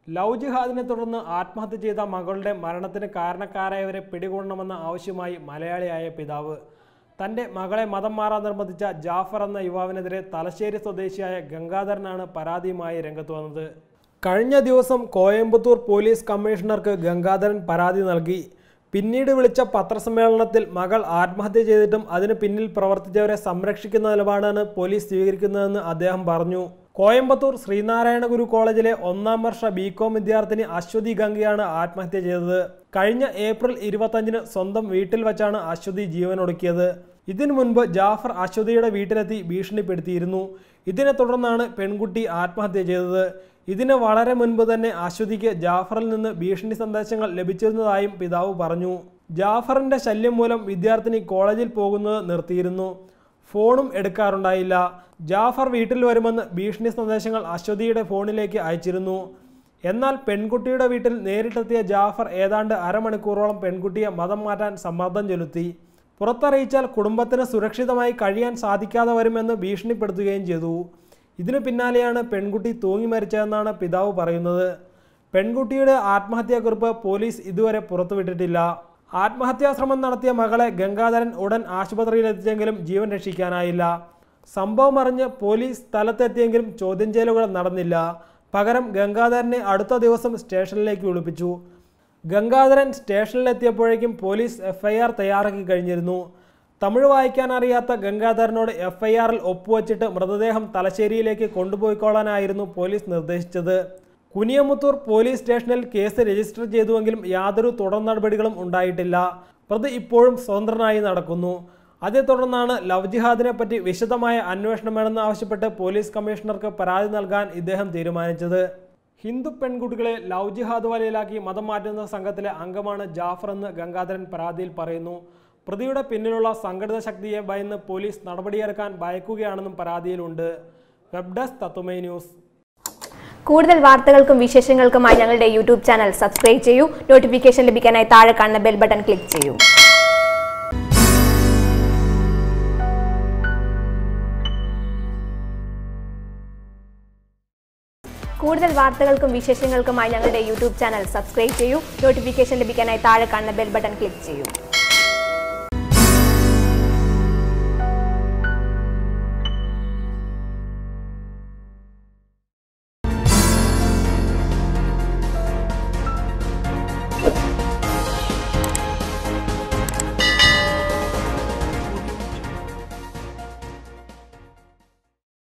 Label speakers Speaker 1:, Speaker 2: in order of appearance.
Speaker 1: love ജിഹാദിനെ തുടർന്ന് ആത്മഹത്യ ചെയ്ത മകളുടെ മരണത്തിന് കാരണക്കാരായവരെ പിടികൂടണമെന്ന ആവശ്യമായി മലയാളിയായ പിതാവ് തൻ്റെ മകളെ മതം മാറാൻ നിർബന്ധിച്ച ജാഫർ എന്ന യുവാവിനെതിരെ തലശ്ശേരി സ്വദേശിയായ ഗംഗാധരനാണ് പരാതിയുമായി രംഗത്ത് വന്നത് കഴിഞ്ഞ ദിവസം കോയമ്പത്തൂർ പോലീസ് കമ്മീഷണർക്ക് ഗംഗാധരൻ പരാതി നൽകി പിന്നീട് വിളിച്ച പത്രസമ്മേളനത്തിൽ മകൾ ആത്മഹത്യ ചെയ്തിട്ടും അതിന് പിന്നിൽ പ്രവർത്തിച്ചവരെ സംരക്ഷിക്കുന്ന നിലപാടാണ് പോലീസ് സ്വീകരിക്കുന്നതെന്ന് അദ്ദേഹം പറഞ്ഞു കോയമ്പത്തൂർ ശ്രീനാരായണ ഗുരു കോളേജിലെ ഒന്നാം വർഷ ബികോം വിദ്യാർത്ഥിനി അശ്വതി ഗംഗയാണ് ആത്മഹത്യ ചെയ്തത് കഴിഞ്ഞ ഏപ്രിൽ ഇരുപത്തഞ്ചിന് സ്വന്തം വീട്ടിൽ വച്ചാണ് അശ്വതി ജീവനൊടുക്കിയത് ഇതിനു മുൻപ് ജാഫർ അശ്വതിയുടെ വീട്ടിലെത്തി ഭീഷണിപ്പെടുത്തിയിരുന്നു ഇതിനെ തുടർന്നാണ് പെൺകുട്ടി ആത്മഹത്യ ചെയ്തത് ഇതിന് വളരെ മുൻപ് തന്നെ അശ്വതിക്ക് ജാഫറിൽ നിന്ന് ഭീഷണി സന്ദേശങ്ങൾ ലഭിച്ചിരുന്നതായും പിതാവ് പറഞ്ഞു ജാഫറിന്റെ ശല്യം മൂലം വിദ്യാർത്ഥിനി കോളേജിൽ പോകുന്നത് നിർത്തിയിരുന്നു ഫോണും എടുക്കാറുണ്ടായില്ല ജാഫർ വീട്ടിൽ വരുമെന്ന് ഭീഷണി സന്ദേശങ്ങൾ അശ്വതിയുടെ ഫോണിലേക്ക് അയച്ചിരുന്നു എന്നാൽ പെൺകുട്ടിയുടെ വീട്ടിൽ നേരിട്ടെത്തിയ ജാഫർ ഏതാണ്ട് അരമണിക്കൂറോളം പെൺകുട്ടിയെ മതം മാറ്റാൻ സമ്മർദ്ദം ചെലുത്തി പുറത്തറിയിച്ചാൽ കുടുംബത്തിന് സുരക്ഷിതമായി കഴിയാൻ സാധിക്കാതെ വരുമെന്ന് ഭീഷണിപ്പെടുത്തുകയും ചെയ്തു ഇതിനു പിന്നാലെയാണ് പെൺകുട്ടി തൂങ്ങി മരിച്ചതെന്നാണ് പിതാവ് പറയുന്നത് പെൺകുട്ടിയുടെ ആത്മഹത്യാക്കുറിപ്പ് പോലീസ് ഇതുവരെ പുറത്തുവിട്ടിട്ടില്ല ആത്മഹത്യാശ്രമം നടത്തിയ മകളെ ഗംഗാധരൻ ഉടൻ ആശുപത്രിയിലെത്തിച്ചെങ്കിലും ജീവൻ രക്ഷിക്കാനായില്ല സംഭവം അറിഞ്ഞ് പോലീസ് സ്ഥലത്തെത്തിയെങ്കിലും ചോദ്യം ചെയ്യലുകൾ നടന്നില്ല പകരം ഗംഗാധരനെ അടുത്ത ദിവസം സ്റ്റേഷനിലേക്ക് വിളിപ്പിച്ചു ഗംഗാധരൻ സ്റ്റേഷനിലെത്തിയപ്പോഴേക്കും പോലീസ് എഫ്ഐആർ തയ്യാറാക്കി കഴിഞ്ഞിരുന്നു തമിഴ് വായിക്കാൻ അറിയാത്ത ഗംഗാധരനോട് എഫ്ഐആറിൽ ഒപ്പുവച്ചിട്ട് മൃതദേഹം തലശ്ശേരിയിലേക്ക് കൊണ്ടുപോയിക്കോളാനായിരുന്നു പോലീസ് നിർദ്ദേശിച്ചത് കുനിയമുത്തൂർ പോലീസ് സ്റ്റേഷനിൽ കേസ് രജിസ്റ്റർ ചെയ്തുവെങ്കിലും യാതൊരു തുടർ നടപടികളും ഉണ്ടായിട്ടില്ല പ്രതി ഇപ്പോഴും സ്വതന്ത്രനായി നടക്കുന്നു അതേ തുടർന്നാണ് ലവ് ജിഹാദിനെ പറ്റി വിശദമായ അന്വേഷണം വേണമെന്ന് ആവശ്യപ്പെട്ട് പോലീസ് കമ്മീഷണർക്ക് പരാതി നൽകാൻ ഇദ്ദേഹം തീരുമാനിച്ചത് ഹിന്ദു പെൺകുട്ടികളെ ലവ് ജിഹാദ് വലയിലാക്കി മതം മാറ്റുന്ന സംഘത്തിലെ അംഗമാണ് ജാഫർ എന്ന് ഗംഗാധരൻ പരാതിയിൽ പറയുന്നു പ്രതിയുടെ പിന്നിലുള്ള സംഘടിത ശക്തിയെ ഭയന്ന് പോലീസ് നടപടിയെടുക്കാൻ ഭയക്കുകയാണെന്നും പരാതിയിലുണ്ട് വെബ് ഡെസ്ക് തത്തുമൈ ന്യൂസ്
Speaker 2: കൂടുതൽ വാർത്തകൾക്കും വിശേഷങ്ങൾക്കുമായി ഞങ്ങളുടെ യൂട്യൂബ് ചാനൽ സബ്സ്ക്രൈബ് ചെയ്യൂ നോട്ടിഫിക്കേഷൻ ലഭിക്കാനായി താഴെ കാണുന്ന ബെൽ ബട്ടൺ ക്ലിക്ക് ചെയ്യൂ കൂടുതൽ വാർത്തകൾക്കും വിശേഷങ്ങൾക്കുമായി ഞങ്ങളുടെ യൂട്യൂബ് ചാനൽ സബ്സ്ക്രൈബ് ചെയ്യൂ നോട്ടിഫിക്കേഷൻ ലഭിക്കാനായി താഴെ കാണുന്ന ബെൽ ബട്ടൺ ക്ലിക്ക് ചെയ്യൂ